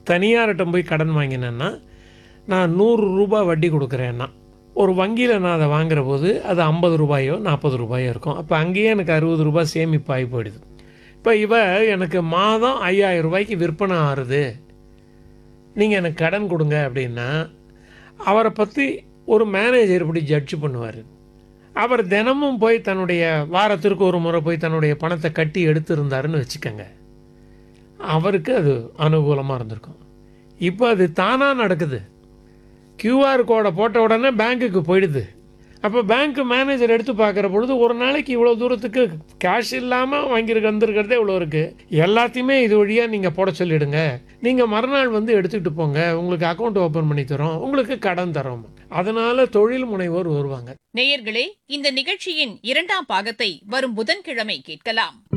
தனியார்கிட்ட போய் கடன் வாங்கினேன்னா நான் நூறு ரூபாய் வட்டி கொடுக்குறேன்னா ஒரு வங்கியில் நான் அதை வாங்குற போது அது ஐம்பது ரூபாயோ நாற்பது ரூபாயோ இருக்கும் அப்போ அங்கேயே எனக்கு அறுபது ரூபாய் சேமிப்பாகி போயிடுது இப்போ இவ எனக்கு மாதம் ஐயாயிரம் ரூபாய்க்கு விற்பனை ஆறுது நீங்கள் எனக்கு கடன் கொடுங்க அப்படின்னா அவரை பற்றி ஒரு மேனேஜர் இப்படி ஜட்ஜ் பண்ணுவார் அவர் தினமும் போய் தன்னுடைய வாரத்திற்கு ஒரு முறை போய் தன்னுடைய பணத்தை கட்டி எடுத்திருந்தாருன்னு வச்சுக்கோங்க அவருக்கு அது அனுகூலமாக இருந்திருக்கும் இப்போ அது தானாக நடக்குது கியூஆர் கோடை போட்ட உடனே பேங்க்குக்கு போயிடுது அப்போ பேங்க் மேனேஜர் எடுத்து பார்க்குற பொழுது ஒரு நாளைக்கு இவ்வளோ தூரத்துக்கு கேஷ் இல்லாமல் வாங்கியிருக்க வந்திருக்கிறதே இவ்வளோ இருக்குது எல்லாத்தையுமே இது வழியாக நீங்கள் போட சொல்லிடுங்க நீங்கள் மறுநாள் வந்து எடுத்துக்கிட்டு போங்க உங்களுக்கு அக்கௌண்ட் ஓப்பன் பண்ணி தரோம் உங்களுக்கு கடன் தரோம் அதனால் தொழில் முனைவோர் வருவாங்க நேயர்களே இந்த நிகழ்ச்சியின் இரண்டாம் பாகத்தை வரும் புதன்கிழமை கேட்கலாம்